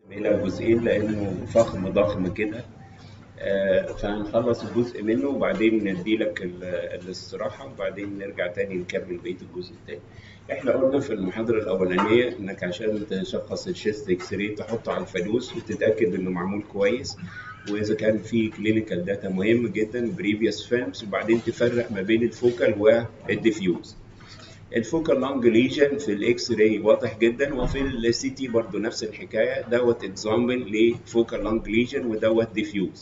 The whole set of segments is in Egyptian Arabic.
إلى جزئين لأنه فخم ضخم كده آه، فهنخلص جزء منه وبعدين نديلك ال- الاستراحة وبعدين نرجع تاني نكمل بقية الجزء التاني. احنا قلنا في المحاضرة الأولانية إنك عشان تشخص الشيست اكس راي تحطه على الفانوس وتتأكد إنه معمول كويس وإذا كان في كلينيكال داتا مهم جدا بريفيوس فيلمز وبعدين تفرق ما بين الفوكال والديفيوز. الفوكال لانج ليجن في الاكس راي واضح جدا وفي السي تي برضه نفس الحكايه دوت اكزامبل لفوكال لانج ليجن ودوت ديفيوز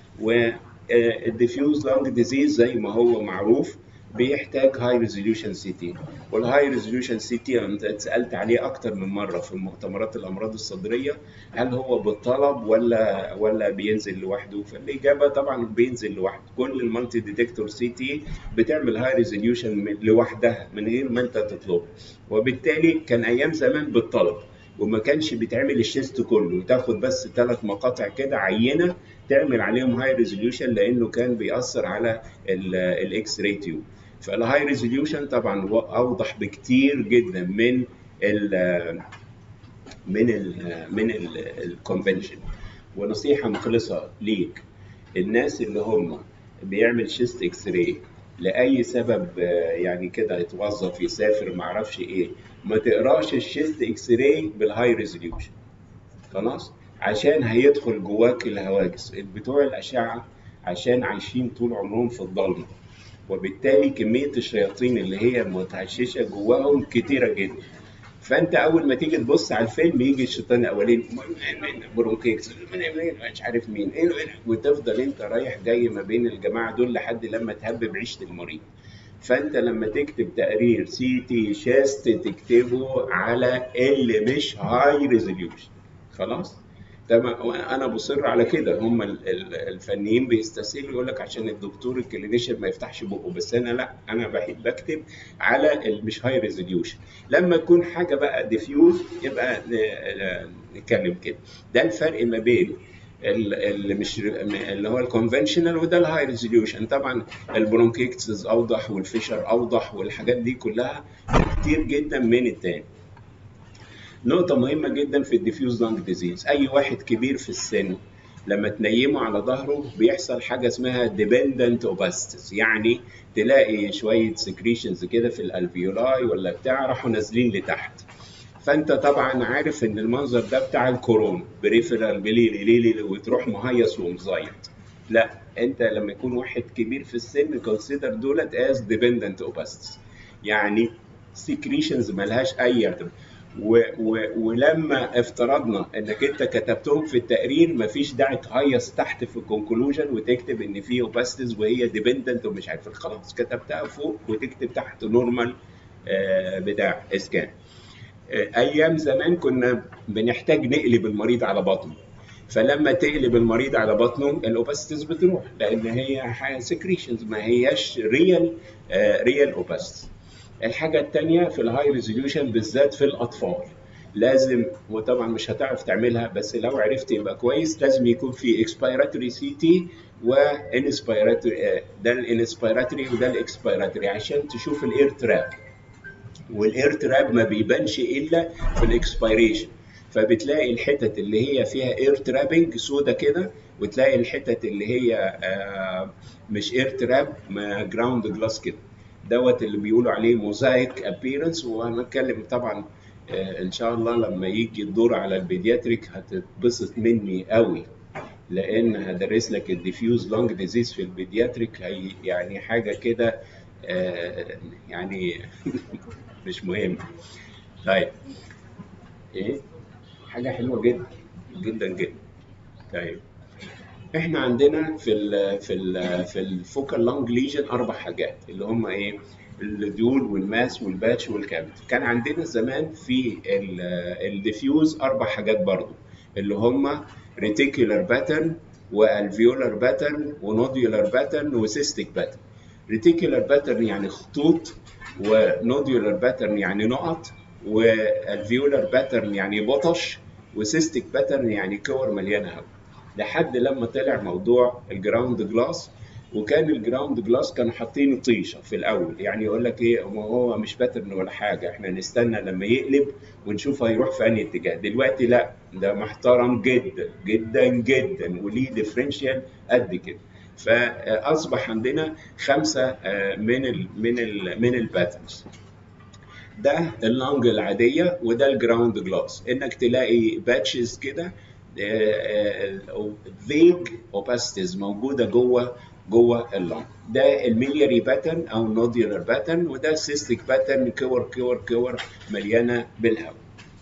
والديفيوز لانج ديزيز زي ما هو معروف بيحتاج هاي ريزوليوشن سي تي والهاي ريزوليوشن سي تي انت اتسالت عليه اكتر من مره في مؤتمرات الامراض الصدريه هل هو بالطلب ولا ولا بينزل لوحده فالاجابه طبعا بينزل لوحده كل المالتي ديتكتور سي تي بتعمل هاي ريزوليوشن لوحدها من غير ما انت تطلبه وبالتالي كان ايام زمان بالطلب وما كانش بيتعمل الشيست كله تاخد بس ثلاث مقاطع كده عينه تعمل عليهم هاي ريزوليوشن لانه كان بيأثر على الاكس راي تيوب فالهاي ريزوليوشن طبعا هو اوضح بكتير جدا من ال من ال من الكونفنشن ونصيحه مخلصه ليك الناس اللي هم بيعمل شيست اكس راي لاي سبب آه، يعني كده يتوظف يسافر ما اعرفش ايه ما تقراش الشيست اكس راي بالهاي ريزوليوشن خلاص عشان هيدخل جواك الهواجس بتوع الاشعه عشان عايشين طول عمرهم في الضلمه وبالتالي كميه الشياطين اللي هي متعششه جواهم كتيره جدا فانت اول ما تيجي تبص على الفيلم يجي الشيطان الاولاني برونكيكس مش عارف مين إيه إيه، وتفضل انت رايح جاي ما بين الجماعه دول لحد لما تهبب عيشه المريض فانت لما تكتب تقرير سي تي شاست تكتبه على اللي مش هاي ريزوليوشن خلاص تمام انا بصر على كده هم ال- ال- الفنيين بيستسهلوا يقول لك عشان الدكتور الكلينيشن ما يفتحش بقه بس انا لا انا بحب بكتب على المش هاي ريزوليوشن لما تكون حاجه بقى ديفيوز يبقى ن- نتكلم كده ده الفرق ما بين ال- اللي مش اللي هو الكونفنشنال وده الهاي ريزوليوشن طبعا البرونكيكتس اوضح والفيشر اوضح والحاجات دي كلها كتير جدا من التاني نقطة مهمة جدا في الديفيوز لانج ديزيز أي واحد كبير في السن لما تنيمه على ظهره بيحصل حاجة اسمها ديبندنت اوباستس يعني تلاقي شوية سكريشنز كده في الالفيولاي ولا بتاع راحوا نازلين لتحت فانت طبعا عارف ان المنظر ده بتاع الكورونا بريفرال بليلي ليلي وتروح مهيص ومزيط لا انت لما يكون واحد كبير في السن كونسيدر دولت از ديبندنت اوباستس يعني سكريشنز ملهاش اي اعتبار و و ولما افترضنا انك انت كتبتهم في التقرير مفيش داعي تهيص تحت في الكونكلوجن وتكتب ان في اوباستس وهي ديبندنت ومش عارف خلاص كتبتها فوق وتكتب تحت نورمال بتاع اسكان ايام زمان كنا بنحتاج نقلب المريض على بطنه فلما تقلب المريض على بطنه الاوباستس بتروح لان هي سكريشنز ما هياش ريال ريال اوباستس الحاجه الثانيه في الهاي ريزوليوشن بالذات في الاطفال لازم وطبعا مش هتعرف تعملها بس لو عرفت يبقى كويس لازم يكون في اكسبيراتوري سي تي وانسبيراتوري ده الانسبيراتوري وده الاكسبيراتوري عشان تشوف الاير تراب والاير تراب ما بيبانش الا في الاكسبيريشن فبتلاقي الحتت اللي هي فيها اير ترابنج سودا كده وتلاقي الحتت اللي هي آه مش اير تراب جراوند جلاس كده دوت اللي بيقولوا عليه موزايك ابييرنس وهنتكلم طبعا آه ان شاء الله لما يجي الدور على البيدياتريك هتتبسط مني قوي لان هدرس لك الديفيوز لونج ديزيز في البيدياتريك هي يعني حاجه كده آه يعني مش مهم طيب ايه حاجه حلوه جدا جدا جدا طيب احنا عندنا في ال في ال في الفوكال لونج ليجن اربع حاجات اللي هم ايه الديول والماس والباتش والكابت كان عندنا زمان في الديفيوز اربع حاجات برضو اللي هم ريتيكولار باترن والفيولار باترن ونوديولار باترن وسيستيك باترن ريتيكولار باترن يعني خطوط ونوديولار باترن يعني نقط والفيولار باترن يعني بطش وسيستيك باترن يعني كور مليانه هواء لحد لما طلع موضوع الجراوند جلاس وكان الجراوند جلاس كانوا حاطين طيشه في الاول يعني يقول لك ايه ما هو مش باترن ولا حاجه احنا نستنى لما يقلب ونشوف هيروح في انهي اتجاه دلوقتي لا ده محترم جدا جدا جدا وليه ديفرنشال قد كده فاصبح عندنا خمسه آه، من ال من ال من الباترنز ده اللونج العاديه وده الجراوند جلاس انك تلاقي باتشز كده فيج اوباستيز موجوده جوه جوه اللونج ده الميلياري باترن او نوديولار باترن وده السيستيك باترن كور كور كور مليانه بالهواء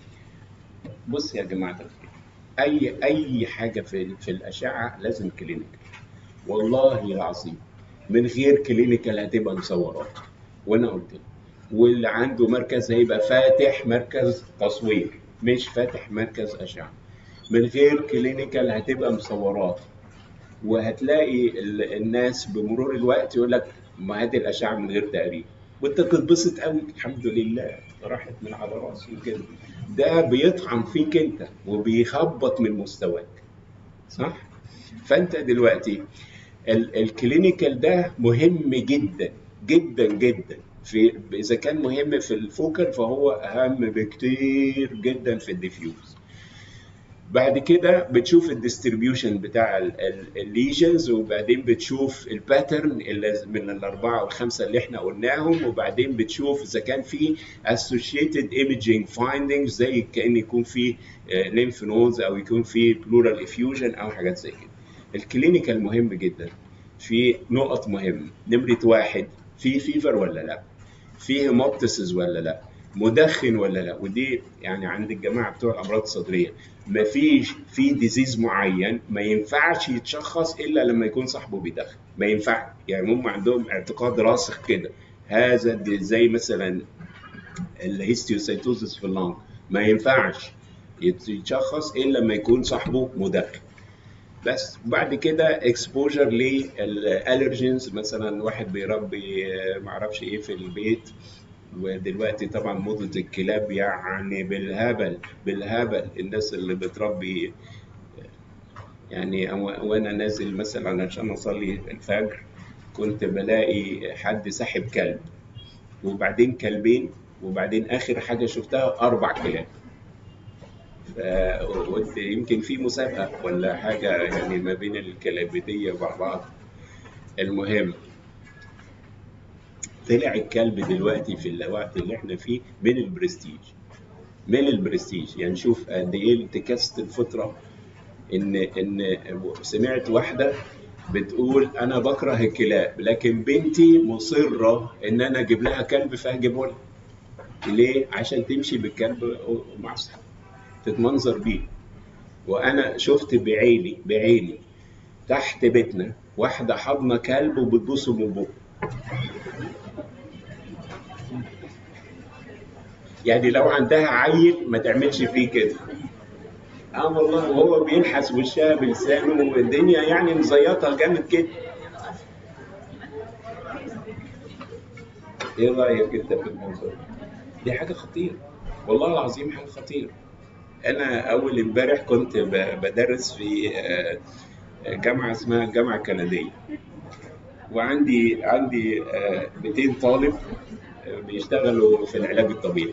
بص يا جماعه الخير اي اي حاجه في في الاشعه لازم كلينيكال والله العظيم من غير كلينيكال هتبقى مصورات وانا قلت لك واللي عنده مركز هيبقى فاتح مركز تصوير مش فاتح مركز اشعه من غير كلينيكال هتبقى مصورات وهتلاقي ال- الناس بمرور الوقت يقول لك ما هات الاشعه من غير تقريب وانت تتبسط قوي الحمد لله راحت من على راسي كده ده بيطعن فيك انت وبيخبط من مستواك صح فانت دلوقتي ال- الكلينيكال ده مهم جدا جدا جدا في اذا كان مهم في الفوكال فهو اهم بكتير جدا في الديفيوز بعد كده بتشوف الديستريبيوشن بتاع الليجنز وبعدين بتشوف الباترن اللي من الاربعه والخمسه اللي احنا قلناهم وبعدين بتشوف اذا كان في associated imaging findings زي كان يكون في ليمف نودز او يكون في بلورال افيوجن او حاجات زي كده. الكلينيكال مهم جدا في نقط مهمه نمره واحد في فيفر ولا لا؟ في هيموبتسز ولا لا؟ مدخن ولا لا ودي يعني عند الجماعه بتوع الامراض الصدريه ما فيش في ديزيز معين ما ينفعش يتشخص الا لما يكون صاحبه بيدخن ما ينفع يعني هم عندهم اعتقاد راسخ كده هذا دي زي مثلا الهيستيوسيتوزس في اللنج ما ينفعش يتشخص الا لما يكون صاحبه مدخن بس بعد كده اكسبوجر للالرجينز مثلا واحد بيربي آه، معرفش ايه في البيت ودلوقتي طبعا موضة الكلاب يعني بالهبل بالهبل الناس اللي بتربي يعني أو- وانا نازل مثلا عشان اصلي الفجر كنت بلاقي حد ساحب كلب وبعدين كلبين وبعدين اخر حاجه شفتها اربع كلاب فقلت يمكن في مسابقه ولا حاجه يعني ما بين الكلابيديه مع بعض المهم طلع الكلب دلوقتي في الوقت اللي احنا فيه من البرستيج من البرستيج يعني شوف قد ايه انتكاسه الفطره ان ان سمعت واحده بتقول انا بكره الكلاب لكن بنتي مصره ان انا اجيب لها كلب فهجيبه لها ليه عشان تمشي بالكلب مع اصحابها تتمنظر بيه وانا شفت بعيني بعيني تحت بيتنا واحده حاضنه كلب وبتبوسه من بقه يعني لو عندها عيل ما تعملش فيه كده اه والله وهو بيلحس وشها بلسانه والدنيا يعني مزيطه جامد كده ايه رايك انت في الموضوع دي حاجه خطيره والله العظيم حاجه خطيره انا اول امبارح كنت ب- بدرس في آه، جامعه اسمها الجامعه الكنديه وعندي عندي آه، 200 طالب آه، بيشتغلوا في العلاج الطبيعي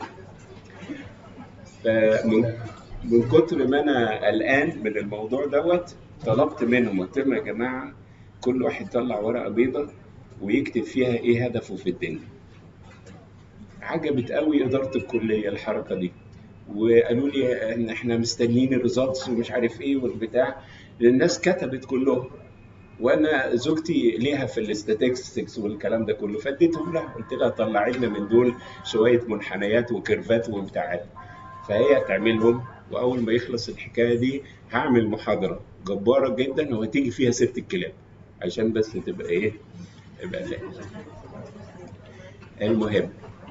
فمن من كتر ما انا قلقان من الموضوع دوت طلبت منهم قلت لهم يا جماعه كل واحد يطلع ورقه بيضاء ويكتب فيها ايه هدفه في الدنيا عجبت قوي اداره الكليه الحركه دي وقالوا لي ان احنا مستنيين الريزلتس ومش عارف ايه والبتاع الناس كتبت كلهم وانا زوجتي ليها في الاستاتستكس والكلام ده كله فاديتهم لها قلت لها طلعي لنا من دول شويه منحنيات وكيرفات وبتاعات فهي تعملهم واول ما يخلص الحكايه دي هعمل محاضره جباره جدا وهتيجي فيها ست الكلاب عشان بس تبقى ايه يبقى فاهم المهم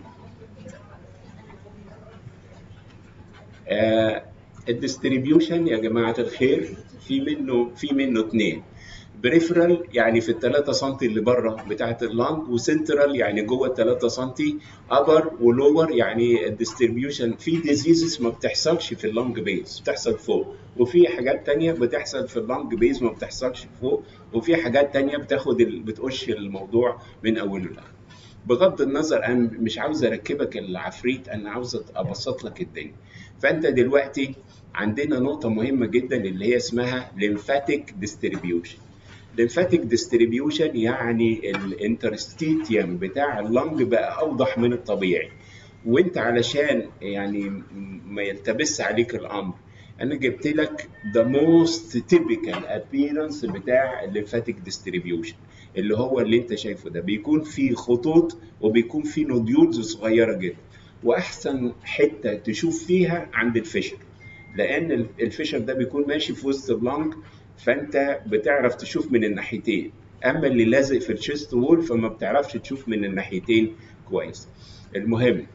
آه الديستريبيوشن يا جماعه الخير في منه في منه اثنين بريفرال يعني في ال 3 سم اللي بره بتاعه اللانج وسنترال يعني جوه ال 3 سم ابر ولور يعني الديستريبيوشن في ديزيزز ما بتحصلش في اللانج بيز بتحصل فوق وفي حاجات تانية بتحصل في اللانج بيز ما بتحصلش فوق وفي حاجات تانية بتاخد ال... بتقش الموضوع من اوله لاخره بغض النظر انا مش عاوز اركبك العفريت انا عاوز ابسط لك الدنيا فانت دلوقتي عندنا نقطه مهمه جدا اللي هي اسمها lymphatic distribution lymphatic distribution يعني الانترستيتيوم بتاع اللنج بقى اوضح من الطبيعي وانت علشان يعني ما يلتبس عليك الامر انا جبت لك the most typical appearance بتاع الليمفاتيك distribution اللي هو اللي انت شايفه ده بيكون فيه خطوط وبيكون فيه نوديولز صغيره جدا واحسن حته تشوف فيها عند الفشر لان الفشر ده بيكون ماشي في وسط اللنج فانت بتعرف تشوف من الناحيتين اما اللي لازق في الشيست وول فما بتعرفش تشوف من الناحيتين كويس المهم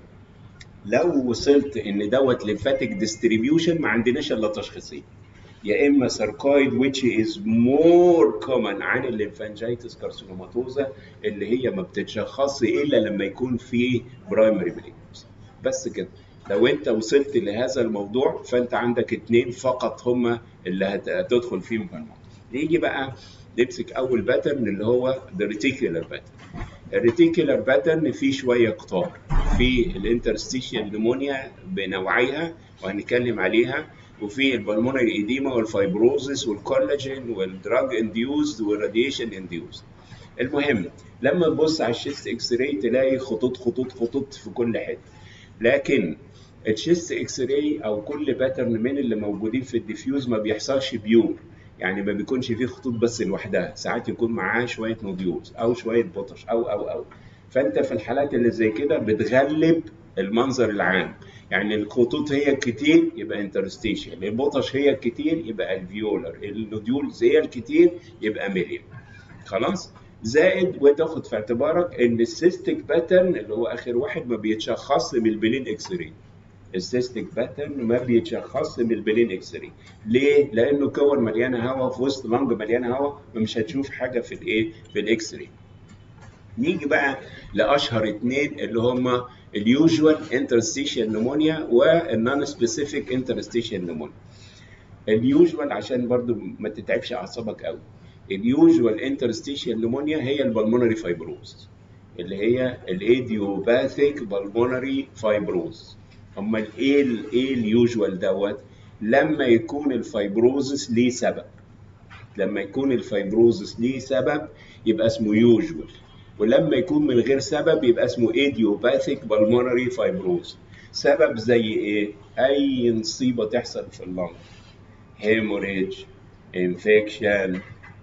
لو وصلت ان دوت ليمفاتيك ديستريبيوشن ما عندناش الا تشخيصين يا اما ساركويد which is more common عن الليمفانجيتس كارسينوماتوزا اللي هي ما بتتشخصش الا لما يكون في برايمري بلينز بس كده لو انت وصلت لهذا الموضوع فانت عندك اتنين فقط هما اللي هتدخل فيهم بالموضوع نيجي بقى نمسك اول باترن اللي هو the reticular pattern الريتيكولار باترن فيه شويه قطار في الانترستيشيال نمونيا بنوعيها وهنتكلم عليها وفي البلمونري ايديما والفايبروزس والكولاجين والدراج انديوزد والراديشن انديوزد المهم لما تبص على الشيست اكس راي تلاقي خطوط خطوط خطوط في كل حته لكن الشيست اكس راي او كل باترن من اللي موجودين في الديفيوز ما بيحصلش بيور يعني ما بيكونش فيه خطوط بس لوحدها ساعات يكون معاه شويه نوديولز او شويه بوتش او او او فانت في الحالات اللي زي كده بتغلب المنظر العام يعني الخطوط هي الكتير يبقى انترستيشن البوتش هي الكتير يبقى الفيولر النوديولز هي الكتير يبقى ميليون خلاص زائد وتاخد في اعتبارك ان السيستيك باترن اللي هو اخر واحد ما بيتشخصش من البلين اكس راي السيستيك باترن ما بيتشخصش من البلين اكس راي ليه لانه كور مليانه هواء في وسط لنج مليانه هواء فمش هتشوف حاجه في الايه في الاكس راي نيجي بقى لاشهر اثنين اللي هما اليوجوال انترستيشن نمونيا والنون سبيسيفيك انترستيشن نمونيا اليوجوال عشان برضو ما تتعبش اعصابك قوي اليوجوال انترستيشن نمونيا هي البلمونري فايبروز اللي هي الايديوباثيك بالمونري فايبروز امال ايه ايه اليوجوال دوت لما يكون الفايبروزس ليه سبب لما يكون الفايبروزس ليه سبب يبقى اسمه يوجوال ولما يكون من غير سبب يبقى اسمه ايديوباثيك بالمونري فايبروز سبب زي ايه اي مصيبه تحصل في اللنج هيموريج انفكشن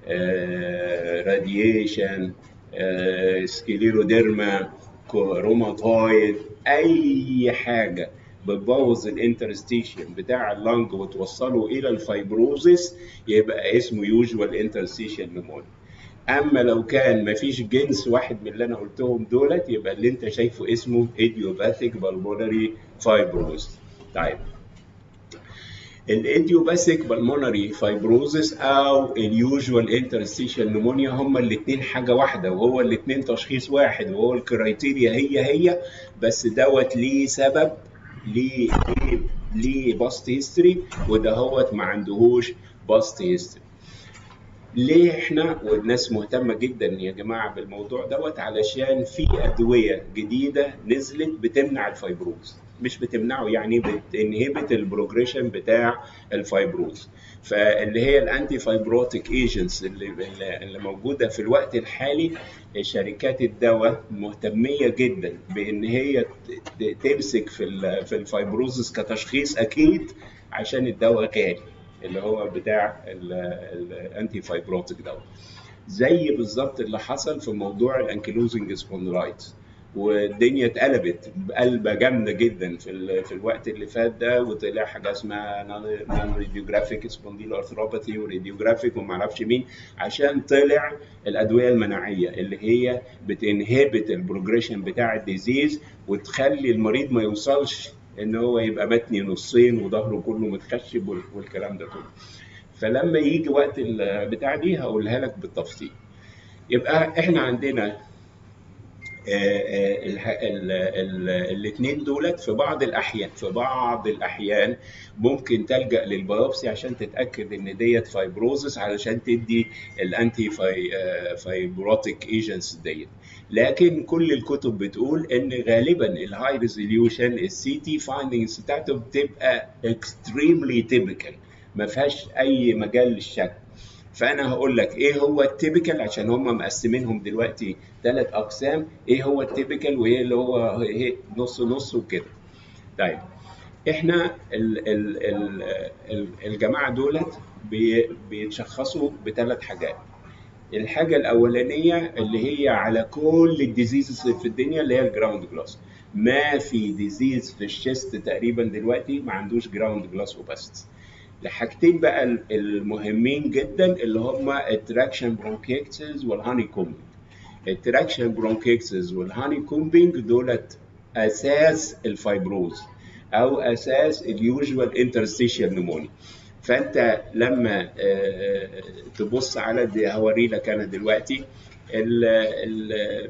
راديشن سكليروديرما روماتويد اي حاجه بتبوظ الانترستيشن بتاع اللنج وتوصله الى الفايبروزس يبقى اسمه يوجوال انترستيشن نمونيا اما لو كان مفيش جنس واحد من اللي انا قلتهم دولت يبقى اللي انت شايفه اسمه ايديوباثيك بالمونري فايبروز طيب الايديوباثيك بالمونري فايبروزس او اليوجوال انترستيشن نمونيا هما الاثنين حاجه واحده وهو الاثنين تشخيص واحد وهو الكرايتيريا هي هي بس دوت ليه سبب ليه ليه ليه باست هيستوري ودهوت ما عندهوش باست هيستوري ليه احنا والناس مهتمه جدا يا جماعه بالموضوع دوت علشان في ادويه جديده نزلت بتمنع الفايبروز مش بتمنعه يعني بتنهبت البروجريشن بتاع الفايبروز فاللي هي الانتي فايبروتيك ايجنتس اللي اللي موجوده في الوقت الحالي شركات الدواء مهتميه جدا بان هي تمسك في في الفايبروزس كتشخيص اكيد عشان الدواء غالي اللي هو بتاع الانتي فايبروتيك دوت زي بالظبط اللي حصل في موضوع الانكيلوزنج سبوندلايتس والدنيا اتقلبت بقلبه جامده جدا في ال... في الوقت اللي فات ده وطلع حاجه اسمها نون راديوجرافيك سبونديل ارثروباثي وراديوجرافيك وما اعرفش مين عشان طلع الادويه المناعيه اللي هي بتنهبت البروجريشن بتاع الديزيز وتخلي المريض ما يوصلش ان هو يبقى متني نصين وظهره كله متخشب والكلام ده كله فلما يجي وقت البتاع دي هقولها لك بالتفصيل يبقى احنا عندنا الاثنين دولت في بعض الاحيان في بعض الاحيان ممكن تلجا للبيوبسي عشان تتاكد ان ديت فايبروزس علشان تدي الانتي فايبروتيك ايجنتس ديت لكن كل الكتب بتقول ان غالبا الهاي ريزوليوشن السي تي فايندنجز بتاعته بتبقى اكستريملي تيبيكال ما فيهاش اي مجال للشك فانا هقول لك ايه هو التيبيكال عشان هم مقسمينهم دلوقتي ثلاث اقسام ايه هو التيبيكال وايه اللي هو إيه نص نص وكده طيب احنا ال ال ال ال الجماعه دولت بي بيتشخصوا بثلاث حاجات الحاجه الاولانيه اللي هي على كل الديزيزز في الدنيا اللي هي الجراوند جلاس ما في ديزيز في الشيست تقريبا دلوقتي ما عندوش جراوند جلاس اوباستي الحاجتين بقى المهمين جدا اللي هما التراكشن برونكيكسز والهاني كومبينج التراكشن برونكيكسز والهاني كومبينج دولت اساس الفايبروز او اساس اليوجوال انترستيشيال نموني فانت لما تبص على دي هوري لك انا دلوقتي ال ال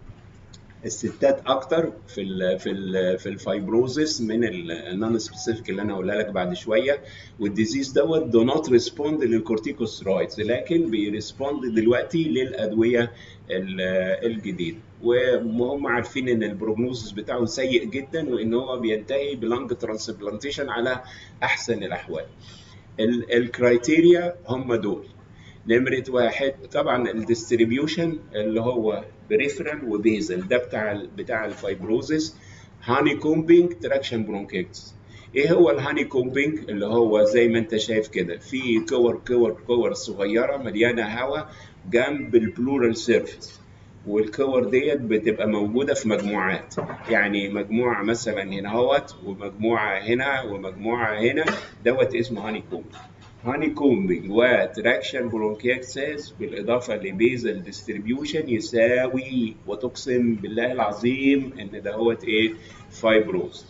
الستات اكتر في ال في ال في الفايبروزس من النون سبيسيفيك اللي انا هقولها لك بعد شويه والديزيز دوت دو نوت ريسبوند للكورتيكوسترويدز لكن بيرسبوند دلوقتي للادويه الجديده وهم عارفين ان البروجنوزس بتاعه سيء جدا وان هو بينتهي بلانج ترانسبلانتيشن على احسن الاحوال الكرايتيريا هم دول نمرة واحد طبعا الديستريبيوشن اللي هو بريفرال وبيزل ده بتاع بتاع الفايبروزس هاني كومبينج تراكشن برونكيتس ايه هو الهاني كومبينج اللي هو زي ما انت شايف كده في كور كور كور صغيره مليانه هواء جنب البلورال سيرفيس والكور ديت بتبقى موجوده في مجموعات يعني مجموعه مثلا هنا اهوت ومجموعه هنا ومجموعه هنا دوت اسمه هاني كومبينج هاني كومبينج وتراكشن برونكيكسس بالاضافه لبيزل ديستريبيوشن يساوي وتقسم بالله العظيم ان دهوت ايه فايبروز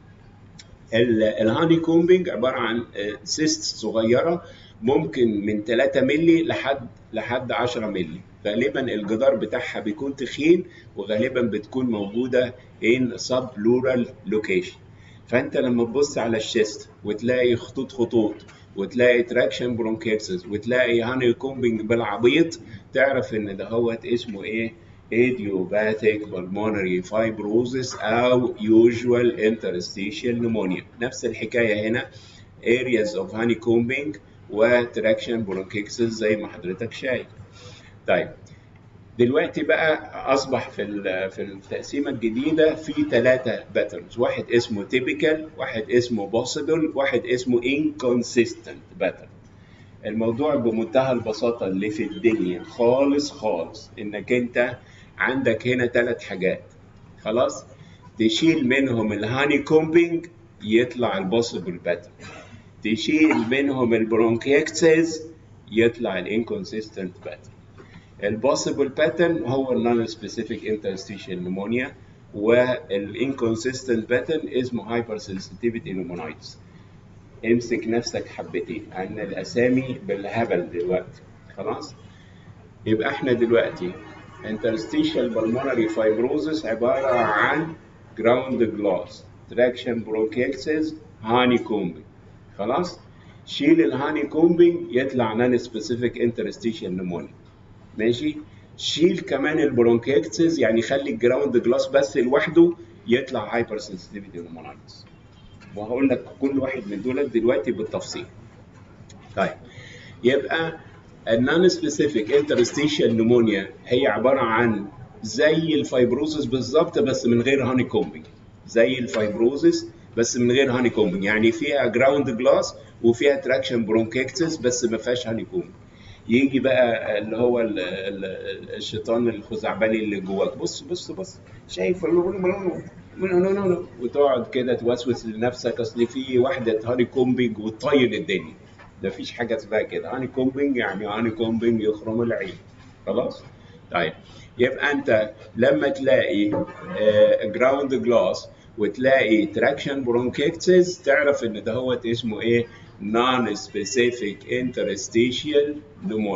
الهاني كومبينج عباره عن سيست صغيره ممكن من 3 مللي لحد لحد 10 مللي غالبا الجدار بتاعها بيكون تخين وغالبا بتكون موجوده ان سب بلورال لوكيشن فانت لما تبص على الشيست وتلاقي خطوط خطوط وتلاقي تراكشن برونكيكسس وتلاقي هاني كومبينج بالعبيط تعرف ان ده هو اسمه ايه idiopathic pulmonary fibrosis او usual interstitial pneumonia نفس الحكايه هنا areas of honeycombing وتراكشن برونكيكسس زي ما حضرتك شايف طيب دلوقتي بقى اصبح في في التقسيمه الجديده في ثلاثه باترنز واحد اسمه تيبيكال واحد اسمه بوسيبل واحد اسمه انكونسيستنت باترن الموضوع بمنتهى البساطه اللي في الدنيا خالص خالص انك انت عندك هنا ثلاث حاجات خلاص تشيل منهم الهاني كومبينج يطلع البوسيبل باترن تشيل منهم البرونكيكسز يطلع الانكونسيستنت باترن البوسيبل باترن هو النون سبيسيفيك انترستيشن نمونيا والانكونسيستنت باترن اسمه هايبر سنسيتيفيتي نمونايتس امسك نفسك حبتين ان الاسامي بالهبل دلوقتي خلاص يبقى احنا دلوقتي interstitial pulmonary fibrosis عبارة عن ground glass traction bronchiectasis honeycombing خلاص شيل الهاني كومبينج يطلع نون سبيسيفيك انترستيشن نمونيا ماشي شيل كمان البرونكيكتس يعني خلي الجراوند جلاس بس لوحده يطلع هايبر سنسيتيفيتي نمونايتس وهقول لك كل واحد من دول دلوقتي بالتفصيل طيب يبقى النون سبيسيفيك انترستيشن نمونيا هي عباره عن زي الفايبروزس بالظبط بس من غير هاني كومبينج زي الفايبروزس بس من غير هاني كومبينج يعني فيها جراوند جلاس وفيها تراكشن برونكيكتس بس ما فيهاش هاني كومبينج يجي بقى اللي هو ال ال الشيطان الخزعبلي اللي جواك بص بص بص شايف وتقعد كده توسوس لنفسك اصل في واحده هاني كومبينج وتطين الدنيا ده مفيش حاجه اسمها كده هاني كومبينج يعني هاني كومبينج يخرم العين خلاص طيب يبقى انت لما تلاقي جراوند جلاس وتلاقي تراكشن برونكيكتس تعرف ان ده هو اسمه ايه non specific interstitial pneumonia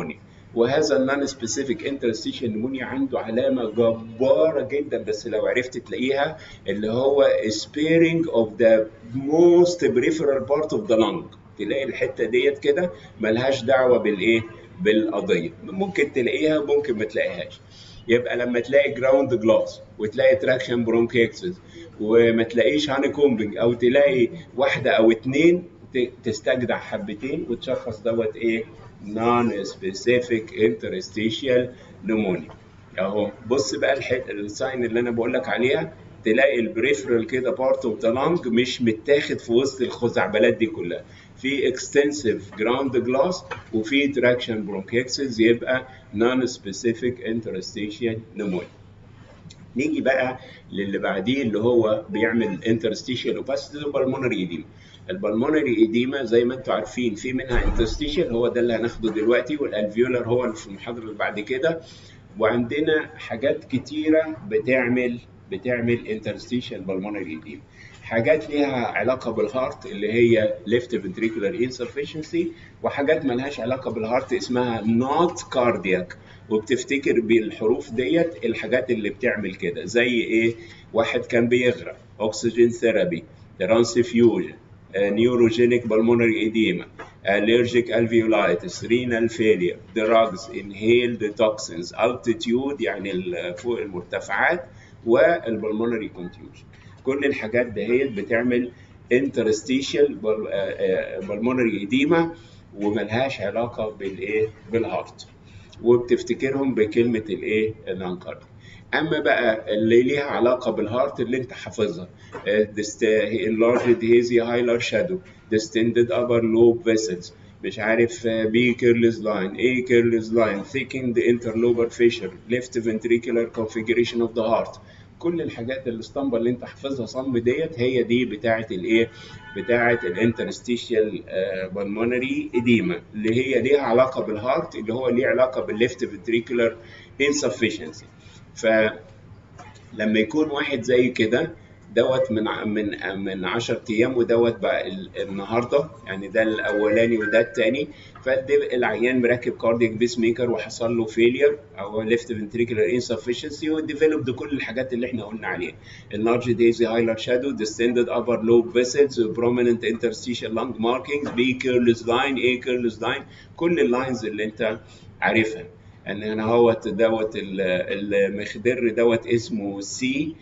وهذا النون سبيسيفيك انترستيشن نمونيا عنده علامه جباره جدا بس لو عرفت تلاقيها اللي هو sparing of the most peripheral part of the lung تلاقي الحته ديت كده ملهاش دعوه بالايه بالقضيه ممكن تلاقيها ممكن ما تلاقيهاش يبقى لما تلاقي جراوند جلاس وتلاقي تراكشن برونكيكسس وما تلاقيش هاني كومبنج او تلاقي واحده او اتنين تستجدع حبتين وتشخص دوت ايه نون سبيسيفيك انترستيشيال نمونيا اهو بص بقى الحته الساين اللي انا بقول لك عليها تلاقي البريفرال كده بارت اوف ذا لانج مش متاخد في وسط الخزعبلات دي كلها في اكستنسيف جراوند جلاس وفي تراكشن برونكيكسس يبقى نون سبيسيفيك انترستيشيال نمونيا نيجي بقى للي بعديه اللي هو بيعمل انترستيشيال اوباسيتي البلمونري ايديما البلمونري ايديما زي ما انتم عارفين في منها انترستيشيال هو ده اللي هناخده دلوقتي والالفيولار هو اللي في المحاضره اللي بعد كده وعندنا حاجات كتيره بتعمل بتعمل انترستيشيال بالمونري ايديما حاجات ليها علاقه بالهارت اللي هي ليفت فنتريكولار insufficiency وحاجات مالهاش علاقه بالهارت اسمها نوت كاردياك وبتفتكر بالحروف ديت الحاجات اللي بتعمل كده زي ايه واحد كان بيغرق اكسجين ثيرابي ترانسفيوجن نيوروجينيك بالمونري ايديما allergic alveolitis renal failure drugs inhaled toxins altitude يعني فوق المرتفعات والبلمونري كونتيوجن كل الحاجات دهيت بتعمل interstitial بالمونري ايديما وملهاش علاقه بالايه بالهارت وبتفتكرهم بكلمه الايه الانكارد اما بقى اللي ليها علاقه بالهارت اللي انت حافظها enlarged hazy hilar shadow distended upper lobe vessels مش عارف بي كيرلز لاين اي كيرلز لاين thickened interlobar fissure left ventricular configuration of the heart كل الحاجات الاسطمبه اللي انت حافظها صم ديت هي دي بتاعه الايه بتاعه الانترستيشيال بالمونري اديما اللي هي ليها علاقه بالهارت اللي هو ليه علاقه بالليفت فنتريكولار insufficiency فلما يكون واحد زي كده دوت من من من 10 ايام ودوت بقى النهارده يعني ده الاولاني وده الثاني فالعيان مركب كاردياك بيس ميكر وحصل له فيلير او ليفت فنتريكولار انسفشنسي وديفلوبد كل الحاجات اللي احنا قلنا عليها اللارج ديزي هايلر شادو ديستندد ابر لوب فيسلز بروميننت انترستيشال لانج ماركينجز بي كيرلس لاين اي كيرلس لاين كل اللاينز اللي انت عارفها ان هنا هوت دوت المخدر دوت اسمه سي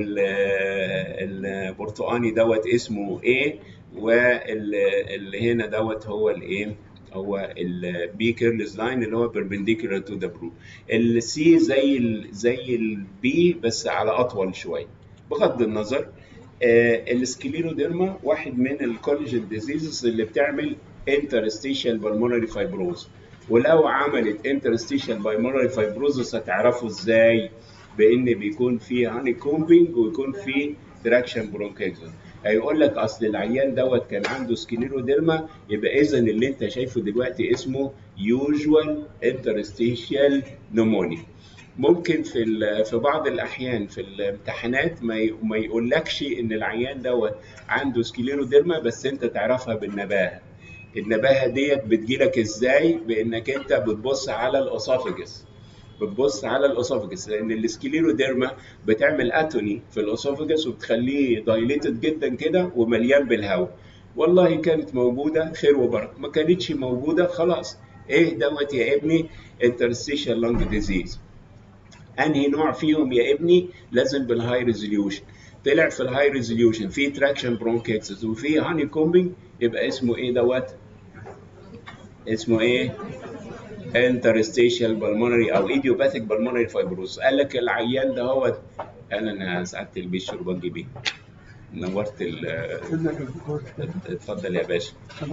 والبرتقاني دوت اسمه A واللي هنا دوت هو الايه هو البي كيرلز لاين اللي هو بيربنديكولار تو ذا برو السي زي ال زي البي بس على اطول شويه بغض النظر آه السكليروديرما واحد من الكولاجين ديزيزز اللي بتعمل انترستيشال بالمونري فايبروز ولو عملت انترستيشال بالمونري فايبروزس هتعرفوا ازاي بان بيكون في هاني كومبينج ويكون في تراكشن برونكيكسون هيقول لك اصل العيان دوت كان عنده سكليروديرما يبقى اذا اللي انت شايفه دلوقتي اسمه يوجوال انترستيشيال نمونيا ممكن في في بعض الاحيان في الامتحانات ما ما يقولكش ان العيان دوت عنده سكليروديرما بس انت تعرفها بالنباهه النباهه ديت بتجيلك ازاي بانك انت بتبص على الاسوفجس بتبص على الاسوفجس لان السكليروديرما بتعمل اتوني في الاسوفجس وبتخليه دايليتد جدا كده ومليان بالهواء والله كانت موجوده خير وبركه ما كانتش موجوده خلاص ايه دوت يا ابني انترستيشال لانج ديزيز انهي نوع فيهم يا ابني لازم بالهاي ريزوليوشن طلع في الهاي ريزوليوشن في تراكشن برونكيتس وفي هاني كومبينج يبقى اسمه ايه دوت اسمه ايه interstitial pulmonary او idiopathic pulmonary fibrosis قال لك العيان ده هو انا انا سعدت البيه الشرباجي بيه نورت ال اتفضل يا باشا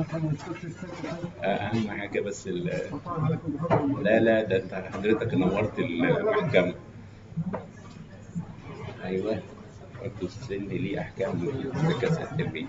اهم حاجه بس ال لا لا ده انت حضرتك نورت المحكمه ايوه برضه السن ليه احكام في سعاده البيه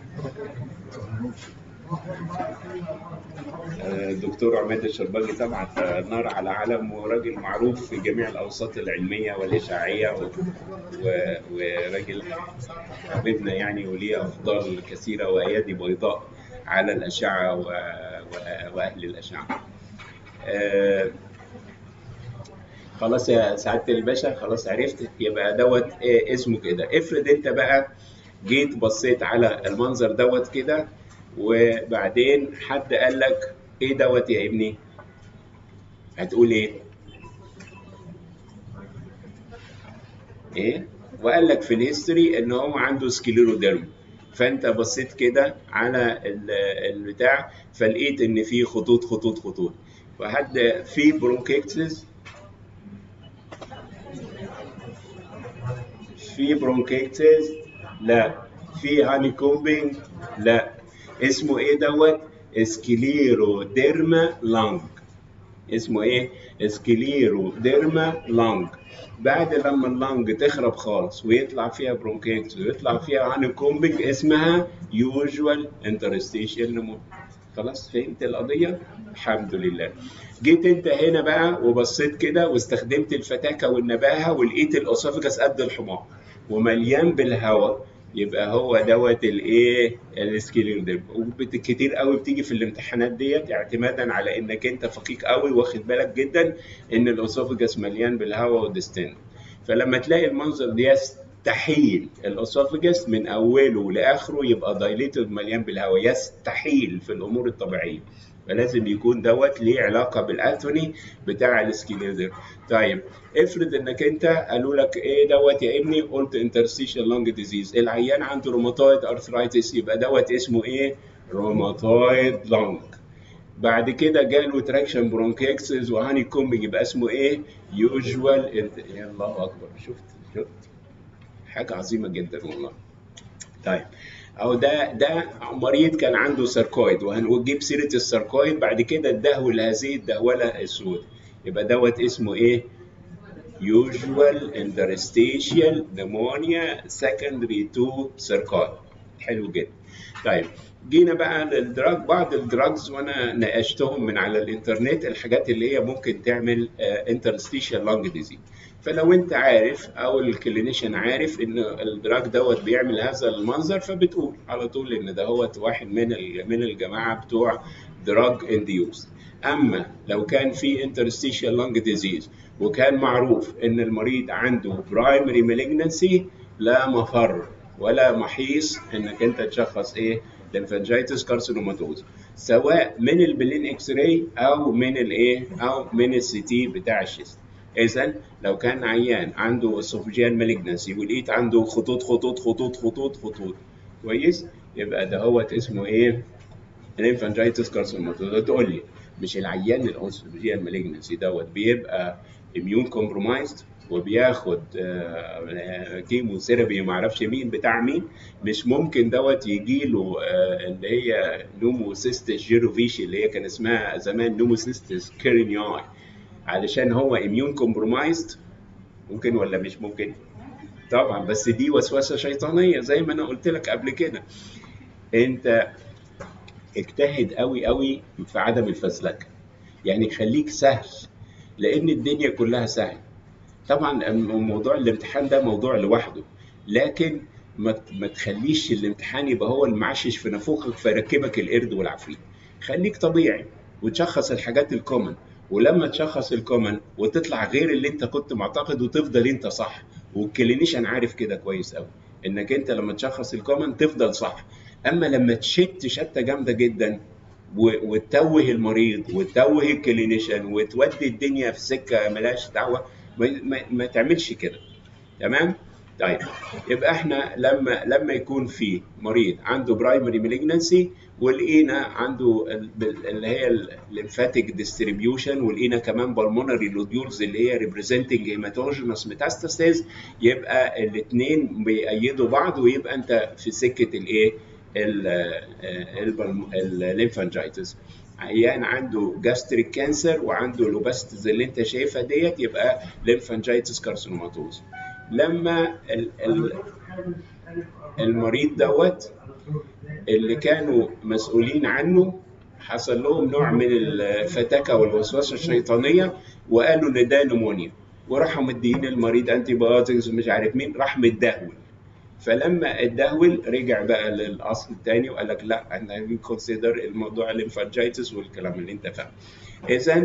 الدكتور عماد الشرباجي طبعا نار على علم وراجل معروف في جميع الاوساط العلميه والاشاعيه و... و... وراجل حبيبنا يعني وليه افضال كثيره وايادي بيضاء على الاشعه و... و... واهل الاشعه. خلاص يا سعاده الباشا خلاص عرفت يبقى دوت إيه اسمه كده افرض انت بقى جيت بصيت على المنظر دوت كده وبعدين حد قال لك ايه دوت يا ابني هتقول ايه ايه وقال لك في الهيستوري ان هو عنده سكليروديرم فانت بصيت كده على ال- البتاع فلقيت ان في خطوط خطوط خطوط وحد في برونكيكتس في برونكيتس لا في هاني كومبينج لا اسمه ايه دوت سكليروديرما لانج اسمه ايه سكليروديرما لانج بعد لما اللنج تخرب خالص ويطلع فيها برونكيتس ويطلع فيها هاني كومبينج اسمها يوجوال انترستيشيال نمو خلاص فهمت القضية؟ الحمد لله. جيت انت هنا بقى وبصيت كده واستخدمت الفتاكة والنباهة ولقيت الاسوفجس قد الحمار ومليان بالهواء يبقى هو دوت الايه السكيليردم كتير قوي بتيجي في الامتحانات ديت اعتمادا على انك انت فقيق قوي واخد بالك جدا ان الاسوفجس مليان بالهواء والدستين فلما تلاقي المنظر ده يستحيل الاسوفجس من اوله لاخره يبقى دايليتد مليان بالهواء يستحيل في الامور الطبيعيه فلازم يكون دوت ليه علاقه بالانثوني بتاع السكيليزر طيب افرض انك انت قالوا لك ايه دوت يا ابني قلت انترستيشال لونج ديزيز العيان عنده روماتويد ارثرايتس يبقى دوت اسمه ايه روماتويد لونج بعد كده جاله تراكشن برونكيكسس وهاني كومبنج يبقى اسمه ايه يوجوال يا الله اكبر شفت شفت حاجه عظيمه جدا والله طيب او ده ده مريض كان عنده ساركويد وهنجيب سيره الساركويد بعد كده الدهول هذه الدهوله السود يبقى دوت اسمه ايه usual interstitial pneumonia secondary to sarcoid حلو جدا طيب جينا بقى للدراج بعض الدراجز وانا ناقشتهم من على الانترنت الحاجات اللي هي ممكن تعمل انترستيشال لانج ديزيز فلو انت عارف او الكلينيشن عارف ان الدراج دوت بيعمل هذا المنظر فبتقول على طول ان ده هو واحد من من الجماعه بتوع دراج انديوس اما لو كان في انترستيشال لانج ديزيز وكان معروف ان المريض عنده برايمري مالجنسي لا مفر ولا محيص انك انت تشخص ايه ليمفانجيتس كارسينوماتوز سواء من البلين اكس راي او من الايه او من السي تي بتاع الشيست اذا لو كان عيان عنده اسوفجيان مالجنسي ولقيت عنده خطوط خطوط خطوط خطوط خطوط كويس يبقى ده هو اسمه ايه الليمفانجيتس كارسينوماتوز تقول لي مش العيان الاسوفجيان مالجنسي دوت بيبقى اميون كومبرومايزد وبياخد كيمو ثيرابي ما اعرفش مين بتاع مين مش ممكن دوت يجي له اللي هي نوموسيستس جيروفيشي اللي هي كان اسمها زمان نوموسيستس كيرينياي علشان هو اميون كومبرومايزد ممكن ولا مش ممكن؟ طبعا بس دي وسوسه شيطانيه زي ما انا قلت لك قبل كده انت اجتهد قوي قوي في عدم الفزلكه يعني خليك سهل لان الدنيا كلها سهل طبعا موضوع الامتحان ده موضوع لوحده لكن ما ما تخليش الامتحان يبقى هو المعشش في نافوخك فيركبك القرد والعفريت خليك طبيعي وتشخص الحاجات الكومن ولما تشخص الكومن وتطلع غير اللي انت كنت معتقد وتفضل انت صح والكلينيشن عارف كده كويس قوي انك انت لما تشخص الكومن تفضل صح اما لما تشت شته جامده جدا وتتوه المريض وتتوه الكلينيشن وتودي الدنيا في سكه ملهاش دعوه ما, ما, ما تعملش كده تمام طيب يبقى احنا لما لما يكون في مريض عنده برايمري مالجنسي ولقينا عنده اللي هي الليمفاتيك ديستريبيوشن ولقينا كمان بالمونري لوديولز اللي هي ريبريزنتنج هيماتوجينوس ميتاستاسيز يبقى الاثنين بيأيدوا بعض ويبقى انت في سكه الايه الليمفانجيتس عيان عنده جاستريك كانسر وعنده لوباستز اللي انت شايفها ديت يبقى ليمفانجيتس كارسينوماتوز لما ال ال المريض دوت اللي كانوا مسؤولين عنه حصل لهم نوع من الفتاكه والوسوسه الشيطانيه وقالوا ان ده نمونيا وراحوا مدين المريض انتي بايوتكس ومش عارف مين راح متدهول فلما اتدهول رجع بقى للاصل الثاني وقال لك لا احنا كونسيدر الموضوع الليمفانجيتس والكلام اللي انت فاهمه اذا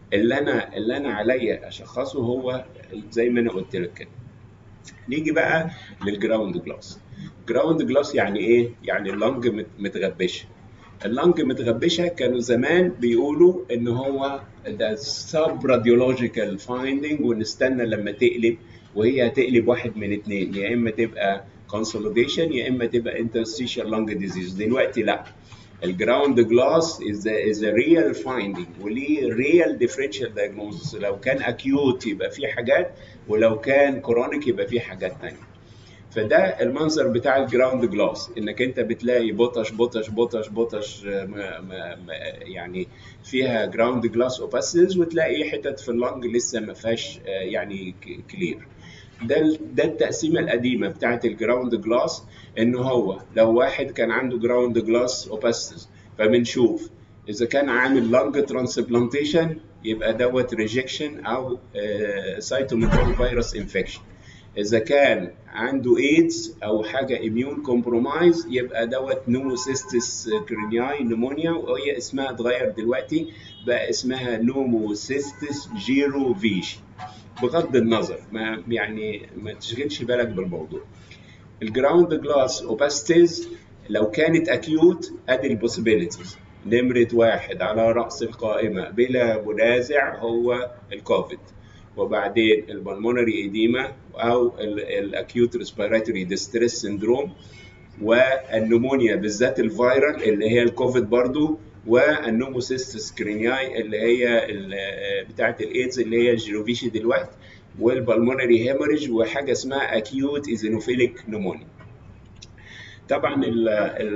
اللي انا اللي انا عليا اشخصه هو زي ما انا قلت لك كده نيجي بقى للجراوند جلاس جراوند جلاس يعني ايه يعني اللنج مت- متغبشه اللنج متغبشه كانوا زمان بيقولوا ان هو ده سب راديولوجيكال فايندنج ونستنى لما تقلب وهي هتقلب واحد من اتنين يا اما تبقى consolidation يا اما تبقى interstitial lung disease دلوقتي لا الجراوند جلاس is a, is a real finding وليه real differential diagnosis لو كان acute يبقى في حاجات ولو كان chronic يبقى في حاجات تانية فده المنظر بتاع الجراوند جلاس انك انت بتلاقي بطش بطش بطش بطش آه، ما ما ما يعني فيها جراوند جلاس اوباسيز وتلاقي حتت في اللنج لسه ما فيهاش آه، يعني كلير ده ال- ده التقسيمه القديمه بتاعت الجراوند جلاس ان هو لو واحد كان عنده جراوند جلاس اوباسيز فبنشوف اذا كان عامل لانج ترانسبلانتيشن يبقى دوت ريجكشن او سايتوميجال فيروس انفكشن اذا كان عنده ايدز او حاجه اميون كومبرومايز يبقى دوت نوموسيستس كرينياي نمونيا وهي اسمها اتغير دلوقتي بقى اسمها نوموسيستس جيرو فيش بغض النظر ما يعني ما تشغلش بالك بالموضوع الجراوند جلاس اوباستيز لو كانت اكيوت ادي البوسيبيليتيز نمرة واحد على رأس القائمة بلا منازع هو الكوفيد وبعدين البلمونري ايديما او الاكيوت ريسبيراتوري ديستريس سيندروم والنمونيا بالذات الفيرال اللي هي الكوفيد برضو والنوموسيستس كرينياي اللي هي ال- بتاعه الايدز اللي هي الجيروفيشي دلوقتي والبلمونري هيموريج وحاجه اسمها اكيوت ايزينوفيليك نمونيا طبعا ال-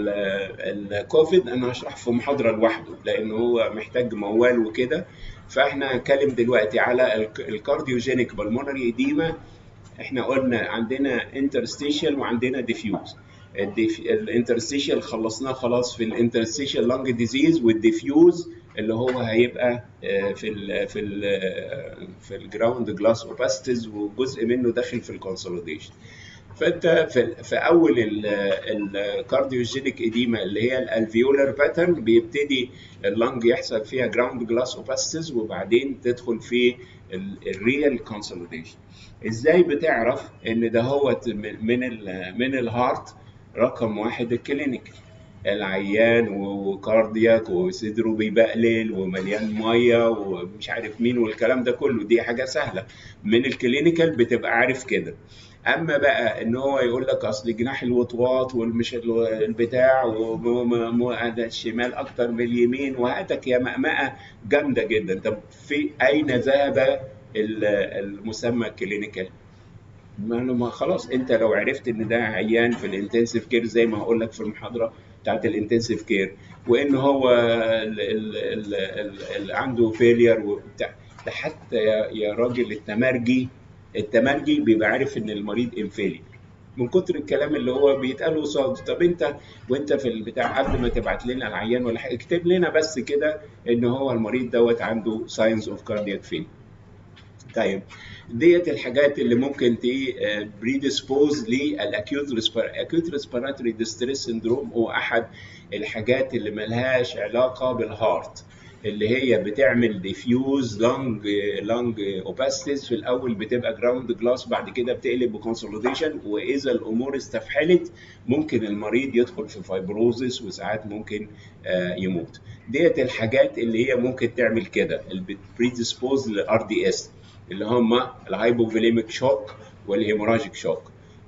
ال- الكوفيد انا هشرح في محاضره لوحده لان هو محتاج موال وكده فاحنا هنتكلم دلوقتي على الك- الكارديوجينيك بالمونري ايديما احنا قلنا عندنا انترستيشال وعندنا ديفيوز الانترستيشال خلصناه خلاص في الانترستيشال لانج ديزيز والديفيوز اللي هو هيبقى آه، في ال في ال في الجراوند جلاس اوباستيز وجزء منه داخل في الكونسوليديشن فانت في, في اول الكارديوجينيك اديما اللي هي الالفيولار باترن بيبتدي اللنج يحصل فيها جراوند جلاس اوباستيز وبعدين تدخل في الريال كونسوليديشن ازاي بتعرف ان ده هو من ال من الهارت رقم واحد الكلينيكال العيان وكاردياك وصدره بيبقلل ومليان ميه ومش عارف مين والكلام ده كله دي حاجه سهله من الكلينيكال بتبقى عارف كده اما بقى ان هو يقول لك اصل جناح الوطواط والمش ال- البتاع وده الشمال اكتر من اليمين وهاتك يا مأمأة جامده جدا طب في اين ذهب ال- المسمى الكلينيكال ما أنا- ما خلاص انت لو عرفت ان ده عيان في الانتنسيف كير زي ما هقول لك في المحاضره بتاعت الانتنسيف كير وان هو ال ال ال ال ال عنده فيلير وبتاع ده حتى يا, يا راجل التمرجي التمرجي بيبقى عارف ان المريض انفيلير من كتر الكلام اللي هو بيتقال قصاد طب انت وانت في البتاع قبل ما تبعت لنا العيان ولا حاجه اكتب لنا بس كده ان هو المريض دوت عنده ساينز اوف كاردياك فيلير طيب ديت الحاجات اللي ممكن تي بريديسبوز للاكيوت اكيوت ريسبيراتوري ديستريس سيندروم هو احد الحاجات اللي ملهاش علاقه بالهارت اللي هي بتعمل ديفيوز لانج لانج اوباستيز في الاول بتبقى جراوند جلاس بعد كده بتقلب بكونسوليديشن واذا الامور استفحلت ممكن المريض يدخل في فايبروزس وساعات ممكن آه، يموت ديت الحاجات اللي هي ممكن تعمل كده اللي بريديسبوز للار دي اس اللي هم الهايبوفوليميك شوك والهيموراجيك شوك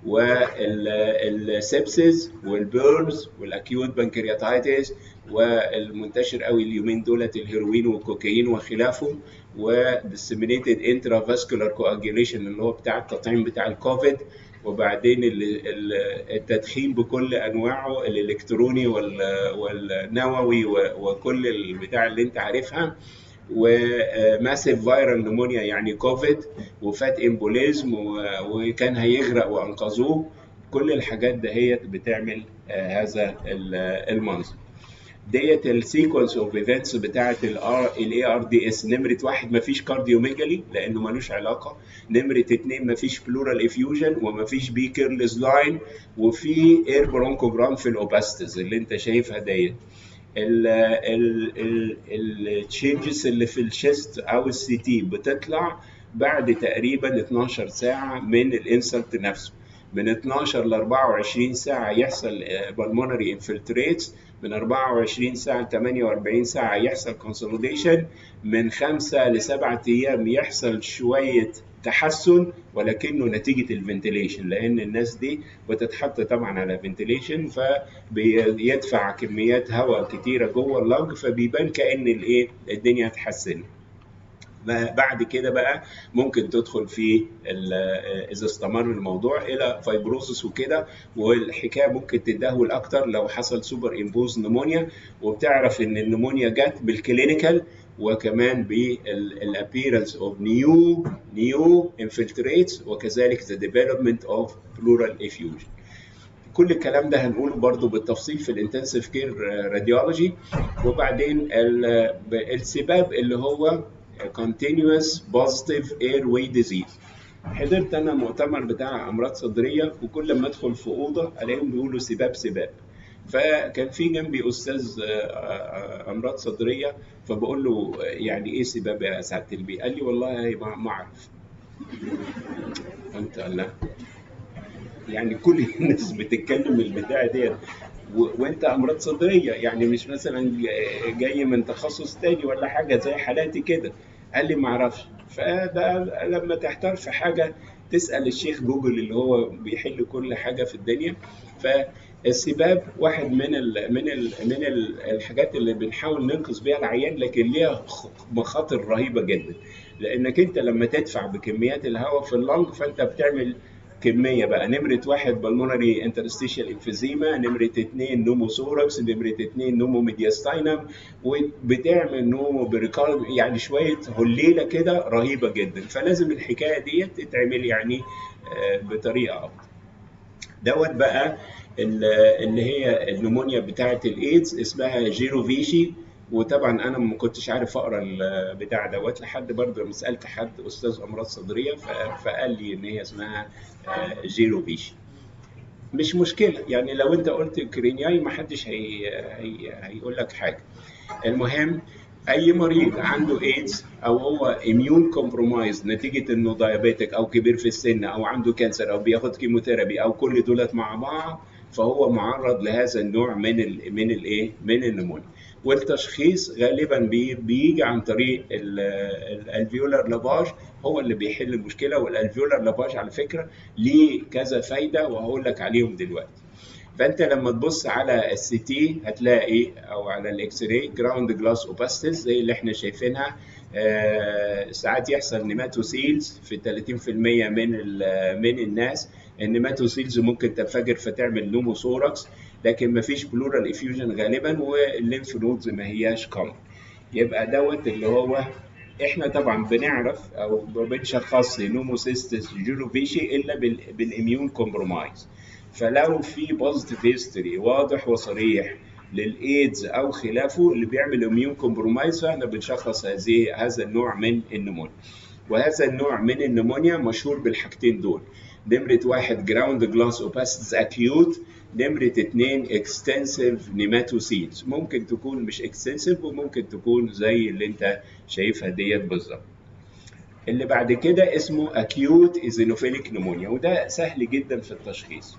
والسبسز والبيرنز والاكيوت بنكرياتايتس والمنتشر قوي اليومين دولت الهيروين والكوكايين وخلافه وديسمينيتد انترافاسكولار كواجيوليشن اللي هو بتاع التطعيم بتاع الكوفيد وبعدين ال- ال- التدخين بكل انواعه الالكتروني وال- والنووي و- وكل البتاع اللي انت عارفها وماسيف فايرال نمونيا يعني كوفيد وفات امبوليزم و- وكان هيغرق وانقذوه كل الحاجات دهيت بتعمل آه، هذا ال- المنظر ديت السيكونس اوف ايفنتس بتاعت الار الاي ار دي اس نمره واحد مفيش كارديوميجالي لانه ملوش علاقه نمره اتنين مفيش بلورال افيوجن ومفيش بي كيرلز لاين وفي اير برونكوجرام في الاوباستز اللي انت شايفها ديت التشينجز اللي في الشيست او السي تي بتطلع بعد تقريبا 12 ساعه من الانسلت نفسه من 12 ل 24 ساعه يحصل بالمونري انفلتريتس من 24 ساعه ل 48 ساعه يحصل كونسوليديشن من 5 ل 7 ايام يحصل شويه تحسن ولكنه نتيجه الفنتيليشن لان الناس دي بتتحط طبعا على فنتيليشن فبيدفع كميات هواء كتيره جوه اللنج فبيبان كان الايه الدنيا اتحسنت بعد كده بقى ممكن تدخل في اذا استمر الموضوع الى فايبروسس وكده والحكايه ممكن تتدهول اكتر لو حصل سوبر امبوز نمونيا وبتعرف ان النمونيا جت بالكلينيكال وكمان بالابيرنس اوف نيو نيو انفلتريتس وكذلك ذا ديفلوبمنت اوف بلورال افيوجن كل الكلام ده هنقوله برضو بالتفصيل في الانتنسيف كير راديولوجي وبعدين السباب اللي هو continuous positive airway disease حضرت انا مؤتمر بتاع امراض صدريه وكل ما ادخل في اوضه الاقيهم بيقولوا سباب سباب فكان في جنبي استاذ امراض صدريه فبقول له يعني ايه سباب يا سعاده البي؟ قال لي والله ما اعرف. قلت لا يعني كل الناس بتتكلم البتاع ديت وانت امراض صدريه يعني مش مثلا جاي من تخصص تاني ولا حاجه زي حالاتي كده قال لي ما اعرفش فده لما تحتار في حاجه تسال الشيخ جوجل اللي هو بيحل كل حاجه في الدنيا فالسباب واحد من ال من ال من ال الحاجات اللي بنحاول ننقذ بيها العيان لكن ليها مخاطر رهيبه جدا لانك انت لما تدفع بكميات الهواء في اللنج فانت بتعمل كميه بقى نمره واحد بالمونري انترستيشال انفيزيما نمره اثنين نوموثوركس نمره اثنين نومو ميدياستاينم وبتعمل نومو بريكارد يعني شويه هليله كده رهيبه جدا فلازم الحكايه ديت تتعمل يعني بطريقه افضل دوت بقى اللي هي النمونيا بتاعه الايدز اسمها جيروفيشي وطبعا انا ما كنتش عارف اقرا البتاع دوت لحد برضه لما سالت حد استاذ امراض صدريه فقال لي ان هي اسمها جيرو بيشي مش مشكله يعني لو انت قلت كرينياي ما حدش هي... هي... هيقول لك حاجه المهم اي مريض عنده ايدز او هو اميون كومبرومايز نتيجه انه دايابيتك او كبير في السن او عنده كانسر او بياخد كيموثيرابي او كل دولت مع بعض فهو معرض لهذا النوع من ال من الايه من النمونيا والتشخيص غالبا بي بيجي عن طريق الالفيولار لافاج هو اللي بيحل المشكله والالفيولار لافاج على فكره ليه كذا فايده وهقول لك عليهم دلوقتي فانت لما تبص على السي تي هتلاقي او على الاكس راي جراوند جلاس اوباستس زي اللي احنا شايفينها آه ساعات يحصل نيماتوسيلز في 30% من من الناس النيماتوسيلز ممكن تنفجر فتعمل نوموثوركس لكن ما فيش بلورال افيوجن غالبا والليمف نودز ما هياش كومن يبقى دوت اللي هو احنا طبعا بنعرف او ما بنشخص نوموسيستس جيروفيشي الا بالاميون كومبرومايز فلو في بوزيتيف هيستوري واضح وصريح للايدز او خلافه اللي بيعمل اميون كومبرومايز فاحنا بنشخص هذه هذا النوع من النمونيا وهذا النوع من النمونيا مشهور بالحاجتين دول نمرة واحد جراوند جلاس اوباسيتس اكيوت نمرة اتنين اكستنسيف نيماتوسيلز ممكن تكون مش اكستنسيف وممكن تكون زي اللي انت شايفها ديت بالظبط اللي بعد كده اسمه اكيوت ايزينوفيليك نمونيا وده سهل جدا في التشخيص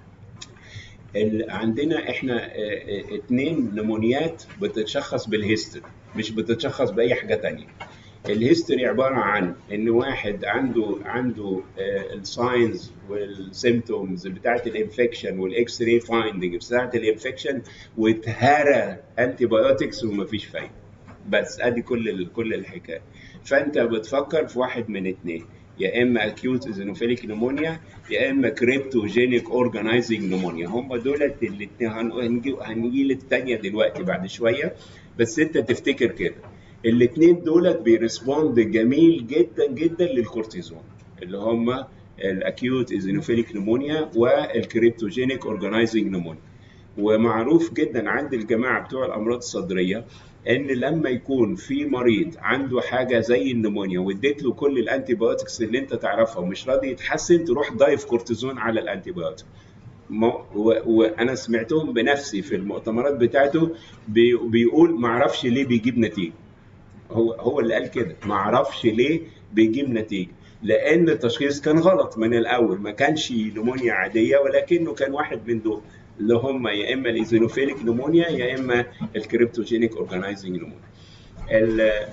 عندنا احنا اتنين نمونيات بتتشخص بالهيستوري مش بتتشخص باي حاجه تانية الهيستوري عباره عن ان واحد عنده عنده الساينز والسيمتومز بتاعه الانفكشن والاكس راي فايندنج بتاعه الانفكشن واتهرى انتي بايوتكس ومفيش فايده بس ادي كل كل الحكايه فانت بتفكر في واحد من اتنين يا اما اكيوت ايزينوفيليك نمونيا يا اما كريبتوجينيك اورجانيزنج نمونيا هم دولت الاثنين هنجي هنجي للثانيه دلوقتي بعد شويه بس انت تفتكر كده الاثنين دولت بيرسبوند جميل جدا جدا للكورتيزون اللي هم الاكيوت ايزينوفيليك نمونيا والكريبتوجينيك اورجانيزنج نمونيا ومعروف جدا عند الجماعه بتوع الامراض الصدريه ان لما يكون في مريض عنده حاجه زي النمونيا واديت له كل الانتي بايوتكس اللي انت تعرفها ومش راضي يتحسن تروح ضايف كورتيزون على الانتي بايوتيك وانا سمعتهم بنفسي في المؤتمرات بتاعته بي بيقول ما اعرفش ليه بيجيب نتيجه هو هو اللي قال كده ما اعرفش ليه بيجيب نتيجه لان التشخيص كان غلط من الاول ما كانش نمونيا عاديه ولكنه كان واحد من دول اللي هم يا اما الايزينوفيليك نمونيا يا اما الكريبتوجينيك اورجانيزنج نمونيا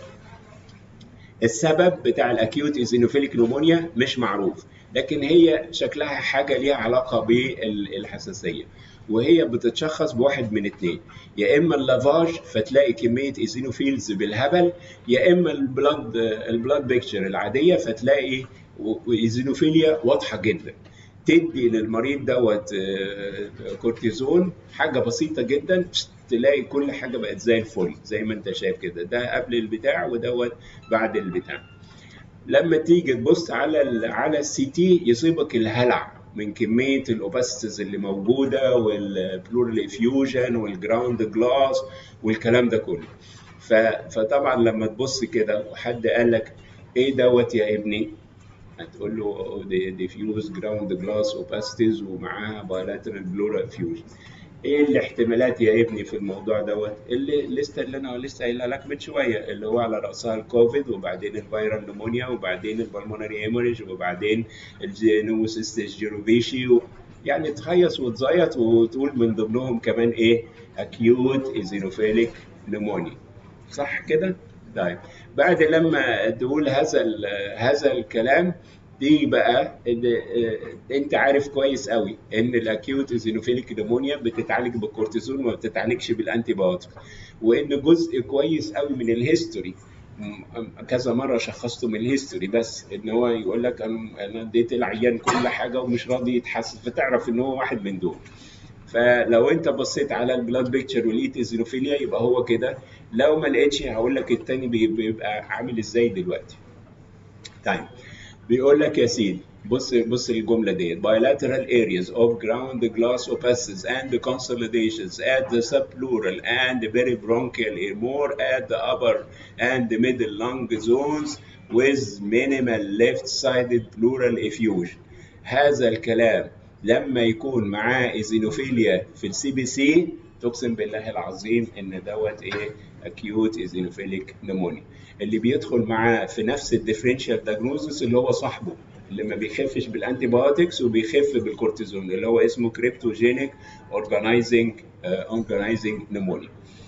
السبب بتاع الاكيوت ايزينوفيليك نمونيا مش معروف لكن هي شكلها حاجه ليها علاقه بالحساسيه وهي بتتشخص بواحد من اثنين يا اما اللافاج فتلاقي كميه ايزينوفيلز بالهبل يا اما البلاد البلاد بيكتشر العاديه فتلاقي ايزينوفيليا واضحه جدا تدي للمريض دوت كورتيزون حاجه بسيطه جدا تلاقي كل حاجه بقت زي الفل زي ما انت شايف كده ده قبل البتاع ودوت بعد البتاع لما تيجي تبص على ال على السي تي يصيبك الهلع من كميه الاوباستيز اللي موجوده والبلورال افيوجن والجراوند جلاس والكلام ده كله فطبعا لما تبص كده وحد قال لك ايه دوت يا ابني هتقول له ديفيوز جراوند جلاس اوباستيز ومعاها بايلاترال بلورال افيوجن ايه الاحتمالات يا ابني في الموضوع دوت اللي الليسته اللي انا لسه قايلها لك من شويه اللي هو على راسها الكوفيد وبعدين الفيرال نمونيا وبعدين البلمونري هيموريج وبعدين النوموسيستس جيروفيشي و... يعني تهيص وتزيط وتقول من ضمنهم كمان ايه اكيوت ايزينوفيليك نمونيا صح كده؟ طيب بعد لما تقول هذا هذا الكلام دي بقى إن انت عارف كويس قوي ان الاكيوت ايزينوفيليك نمونيا بتتعالج بالكورتيزون وما بتتعالجش بالانتي بايوتيك وان جزء كويس قوي من الهيستوري كذا مره شخصته من الهيستوري بس ان هو يقول لك انا اديت العيان كل حاجه ومش راضي يتحسن فتعرف ان هو واحد من دول فلو انت بصيت على البلاد بيكتشر ولقيت ايزينوفيليا يبقى هو كده لو ما لقيتش هقول لك التاني بيبقى عامل ازاي دلوقتي طيب بيقول لك يا سيدي بص بص الجمله ديت bilateral areas of ground glass opacities and consolidations at the subpleural and peribronchial more at the upper and middle lung zones with minimal left-sided pleural effusion هذا الكلام لما يكون معاه ايزينوفيليا في السي بي سي تقسم بالله العظيم ان دوت ايه اكيوت ايزينوفيليك نمونيا اللي بيدخل معاه في نفس الديفرنشال دايجنوزس اللي هو صاحبه اللي ما بيخفش بالانتي بايوتكس وبيخف بالكورتيزون اللي هو اسمه كريبتوجينيك اورجانيزنج اورجانيزنج نمونيا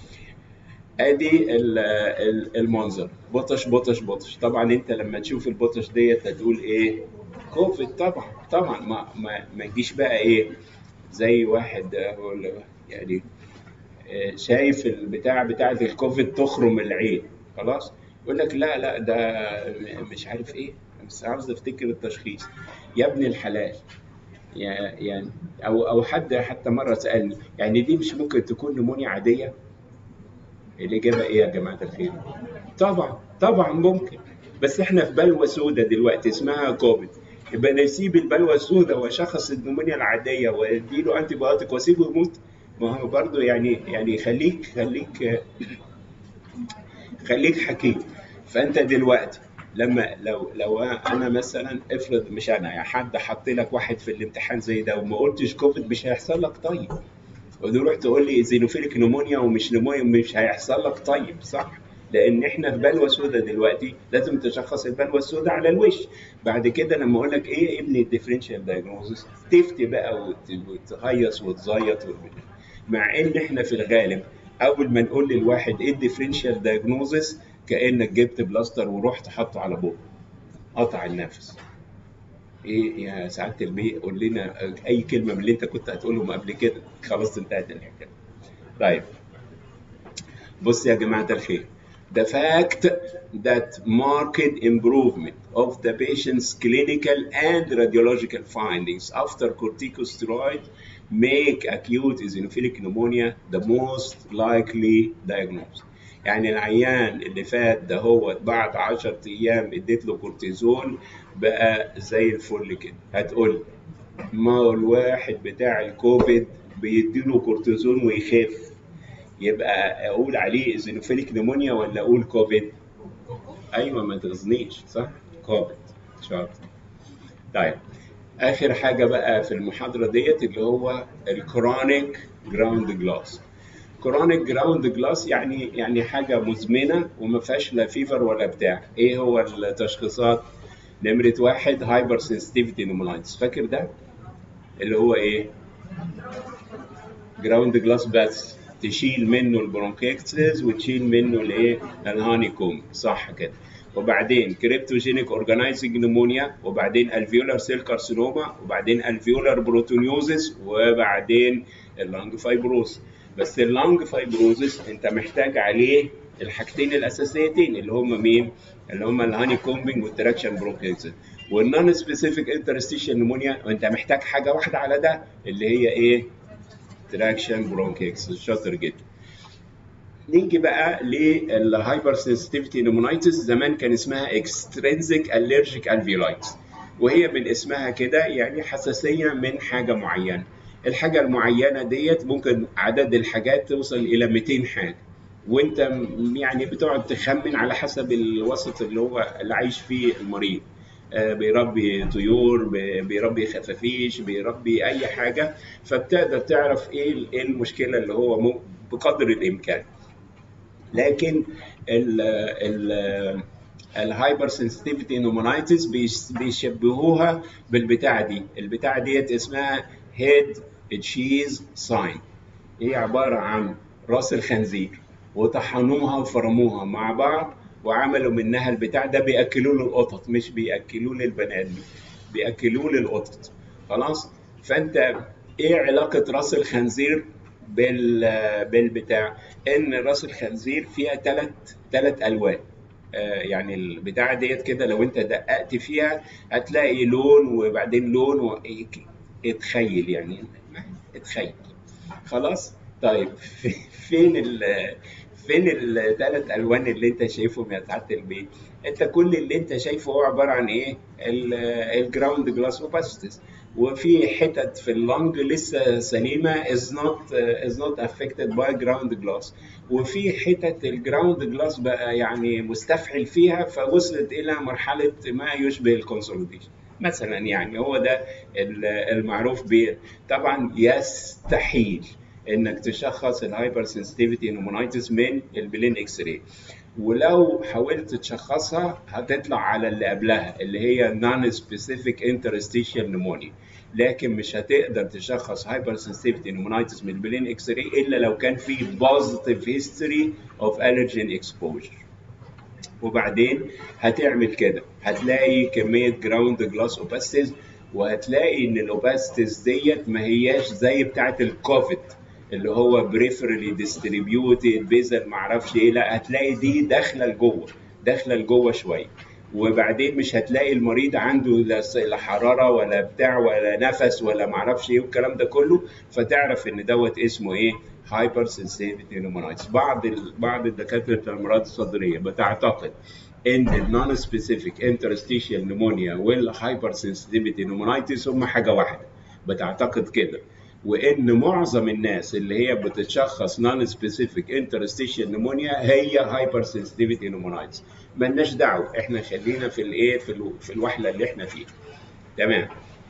ادي المنظر بطش بطش بطش طبعا انت لما تشوف البطش ديت هتقول ايه كوفيد طبعا طبعا ما ما, ما تجيش بقى ايه زي واحد يعني شايف البتاع بتاعه الكوفيد تخرم العين خلاص يقول لك لا لا ده مش عارف ايه بس عاوز افتكر التشخيص يا ابن الحلال يعني او او حد حتى مره سالني يعني دي مش ممكن تكون نمونيا عاديه الاجابه ايه يا جماعه الخير طبعا طبعا ممكن بس احنا في بلوى سوداء دلوقتي اسمها كوفيد يبقى نسيب البلوى السوداء واشخص النمونيا العاديه واديله انتي بايوتيك واسيبه يموت ما هو برضه يعني يعني خليك خليك خليك حكيم فانت دلوقتي لما لو لو انا مثلا افرض مش انا يا حد حط لك واحد في الامتحان زي ده وما قلتش كوفيد مش هيحصل لك طيب وتروح تقول لي زينوفيليك نمونيا ومش نمونيا مش هيحصل لك طيب صح لان احنا في بلوى سوداء دلوقتي لازم تشخص البلوى السوداء على الوش بعد كده لما اقول لك ايه ابني الديفرنشال دايجنوزس تفتي بقى وتهيص وتزيط مع ان احنا في الغالب اول ما نقول للواحد ايه الديفرنشال دايجنوزس كانك جبت بلاستر ورحت حاطه على بوق قطع النفس ايه يا سعاده البيه قول لنا اي كلمه من اللي انت كنت هتقولهم قبل كده خلاص انتهت الحكايه طيب بص يا جماعه الخير the fact that marked improvement of the patient's clinical and radiological findings after corticosteroid make acute eosinophilic pneumonia the most likely diagnosis. يعني العيان اللي فات ده هو بعد 10 ايام اديت له كورتيزون بقى زي الفل كده هتقول ما هو الواحد بتاع الكوفيد بيديله كورتيزون ويخف يبقى اقول عليه ايزينوفيليك نمونيا ولا اقول كوفيد ايوه ما تغزنيش صح كوفيد شاطر طيب اخر حاجه بقى في المحاضره ديت اللي هو الكرونيك جراوند جلاس كرونيك جراوند جلاس يعني يعني حاجه مزمنه وما فيهاش لا فيفر ولا بتاع ايه هو التشخيصات نمره واحد هايبر سنسيتيفيتي نومونايتس فاكر ده اللي هو ايه جراوند جلاس بس تشيل منه البرونكيكتس وتشيل منه الايه الهاني كوم صح كده وبعدين كريبتوجينيك اورجانيزنج نمونيا وبعدين الفيولار سيل كارسينوما وبعدين الفيولار بروتونيوزس وبعدين اللانج فايبروس بس اللانج فايبروزس انت محتاج عليه الحاجتين الاساسيتين اللي هم مين؟ اللي هم الهاني كومبنج والتراكشن برونكيتس والنون سبيسيفيك انترستيشن نمونيا وانت محتاج حاجه واحده على ده اللي هي ايه؟ تراكشن برونكيكس شاطر جدا نيجي بقى للهايبر سنسيتيفيتي نومونايتس زمان كان اسمها اكسترينزيك الرجيك الفيولايتس وهي من اسمها كده يعني حساسيه من حاجه معينه الحاجه المعينه ديت ممكن عدد الحاجات توصل الى 200 حاجه وانت يعني بتقعد تخمن على حسب الوسط اللي هو اللي عايش فيه المريض بيربي طيور بيربي خفافيش بيربي اي حاجه فبتقدر تعرف ايه المشكله اللي هو بقدر الامكان لكن ال ال الهايبر سنسيتيفيتي نومونايتس بيشبهوها بالبتاعه دي البتاعه ديت اسمها هيد تشيز ساين هي عباره عن راس الخنزير وطحنوها وفرموها مع بعض وعملوا منها البتاع ده بياكلوه للقطط مش بياكلوه للبني ادمين بياكلوه للقطط خلاص فانت ايه علاقه راس الخنزير بال بالبتاع ان راس الخنزير فيها ثلاث ثلاث الوان آه يعني البتاعه ديت كده لو انت دققت فيها هتلاقي لون وبعدين لون و... اتخيل يعني اتخيل خلاص طيب فين ال فين الثلاث الوان اللي انت شايفهم يا سعاده البيت انت كل اللي انت شايفه هو عباره عن ايه الجراوند جلاس اوباستس وفي حتت في اللنج لسه سليمه از نوت از نوت افكتد باي جراوند جلاس وفي حتت الجراوند جلاس بقى يعني مستفعل فيها فوصلت الى مرحله ما يشبه الكونسوليديشن مثلا يعني هو ده المعروف به طبعا يستحيل انك تشخص الهايبر سنسيتيفيتي نومونايتس من البلين اكس راي ولو حاولت تشخصها هتطلع على اللي قبلها اللي هي نون سبيسيفيك انترستيشال نمونيا لكن مش هتقدر تشخص هايبر سنسيتيفيتي نومونايتس من البلين اكس راي الا لو كان في بوزيتيف هيستوري اوف الرجين اكسبوجر وبعدين هتعمل كده هتلاقي كميه جراوند جلاس اوباستيز وهتلاقي ان الاوباستيز ديت ما هياش زي بتاعه الكوفيد اللي هو بريفرلي ديستريبيوتد بيزل معرفش ايه لا هتلاقي دي داخله لجوه داخله لجوه شويه وبعدين مش هتلاقي المريض عنده لا حراره ولا بتاع ولا نفس ولا معرفش ايه والكلام ده كله فتعرف ان دوت اسمه ايه هايبر سنسيتيفيتي نومونايتس بعض ال... بعض الدكاتره الامراض الصدريه بتعتقد ان النون سبيسيفيك انترستيشال نمونيا والهايبر سنسيتيفيتي نومونايتس هم حاجه واحده بتعتقد كده وان معظم الناس اللي هي بتتشخص نون سبيسيفيك انترستيشال نمونيا هي هايبر سنسيتيفيتي نومونايتس ملناش دعوه احنا خلينا في الايه في, ال... في الوحله اللي احنا فيها تمام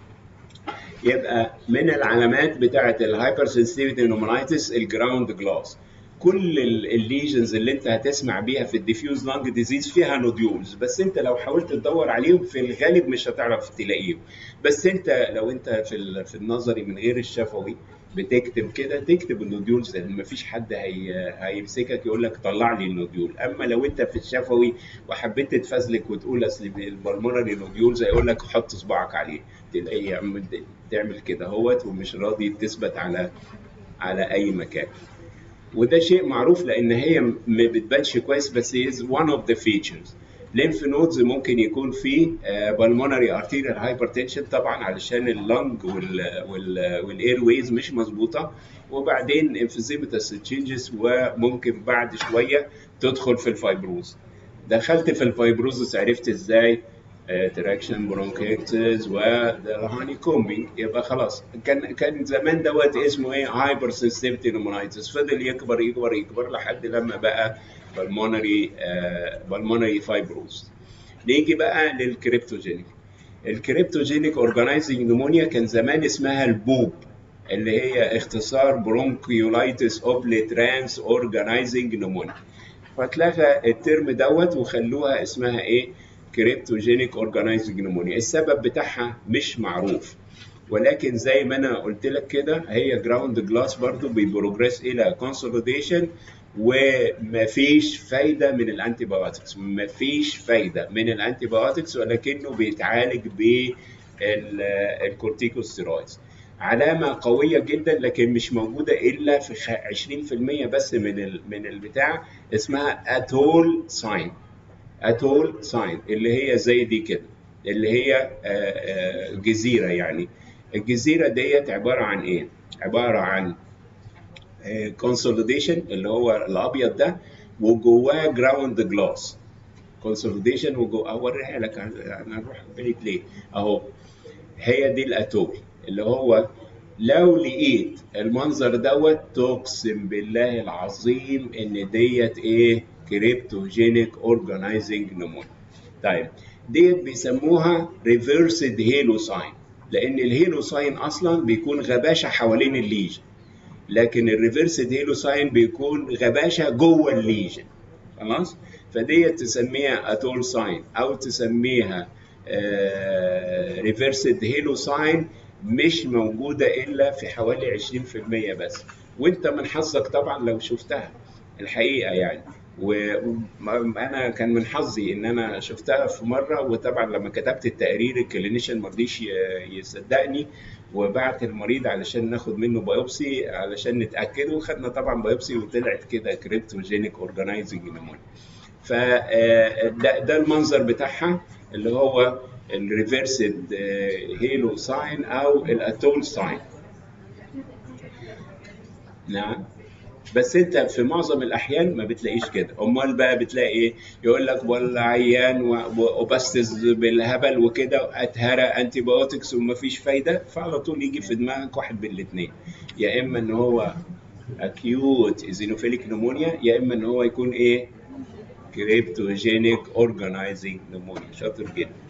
يبقى من العلامات بتاعه الهايبر سنسيتيفيتي نومونايتس الجراوند جلاس كل الليجنز اللي انت هتسمع بيها في الديفيوز لانج ديزيز فيها نوديولز بس انت لو حاولت تدور عليهم في الغالب مش هتعرف تلاقيهم بس انت لو انت في في النظري من غير الشفوي بتكتب كده تكتب النوديولز لان مفيش حد هي... هيمسكك يقول لك طلع لي النوديول اما لو انت في الشفوي وحبيت تتفزلك وتقول اصل البلمونري نوديولز هيقول لك حط صباعك عليه تلاقيه يا عم تعمل كده اهوت ومش راضي تثبت على على اي مكان وده شيء معروف لان هي ما بتبانش كويس بس هي one of the features ليمف نودز ممكن يكون فيه بالمونري ارتيريال هايبرتنشن طبعا علشان اللنج والاير ويز مش مظبوطه وبعدين انفيزيمتاس تشينجز وممكن بعد شويه تدخل في الفايبروز دخلت في الفايبروزس عرفت ازاي تراكشن برونكيتس والهاني كومبينج يبقى خلاص كان كان زمان دوت اسمه ايه هايبر سنسيتيفيتي نومونايتس فضل يكبر يكبر يكبر لحد لما بقى بالمونري بالمونري فايبروز نيجي بقى للكريبتوجينيك الكريبتوجينيك اورجانيزنج نمونيا كان زمان اسمها البوب اللي هي اختصار برونكيولايتس اوبليترانس اورجانيزنج نمونيا فاتلغى الترم دوت وخلوها اسمها ايه كريبتوجينيك اورجانيزنج نمونيا السبب بتاعها مش معروف ولكن زي ما انا قلت لك كده هي جراوند جلاس برضو بيبروجريس الى كونسوليديشن ومفيش فايده من الانتي بايوتكس مفيش فايده من الانتي بايوتكس ولكنه بيتعالج بالكورتيكوستيرويدز علامه قويه جدا لكن مش موجوده الا في 20% بس من ال من البتاع اسمها اتول ساين اتول ساين اللي هي زي دي كده اللي هي جزيره يعني الجزيره ديت عباره عن ايه عباره عن كونسوليديشن اللي هو الابيض ده وجواه جراوند جلاس كونسوليديشن وجوه اوريها لك انا هروح بعيد ليه اهو هي دي الاتول اللي هو لو لقيت المنظر دوت تقسم بالله العظيم ان ديت ايه كريبتوجينيك اورجانيزنج نمونيا طيب ديت بيسموها ريفرسد هيلو ساين لان الهيلو ساين اصلا بيكون غباشه حوالين الليجن لكن الريفرسد هيلو ساين بيكون غباشه جوه الليجن خلاص فديت تسميها اتول ساين او تسميها ريفرسد هيلو ساين مش موجوده الا في حوالي 20% بس وانت من حظك طبعا لو شفتها الحقيقه يعني وانا كان من حظي ان انا شفتها في مره وطبعا لما كتبت التقرير الكلينيشن ما رضيش يصدقني وبعت المريض علشان ناخد منه بايوبسي علشان نتاكد وخدنا طبعا بايوبسي وطلعت كده كريبتوجينيك اورجانيزنج نمونيا فده ده المنظر بتاعها اللي هو الريفرسد هيلو ساين او الاتول ساين نعم بس انت في معظم الاحيان ما بتلاقيش كده امال بقى بتلاقي ايه يقول لك ولا عيان وبستز بالهبل وكده اتهرى انتي بايوتكس ومفيش فايده فعلى طول يجي في دماغك واحد من الاثنين يا اما ان هو اكيوت ايزينوفيليك نمونيا يا اما ان هو يكون ايه كريبتوجينيك اورجانيزنج نمونيا شاطر جدا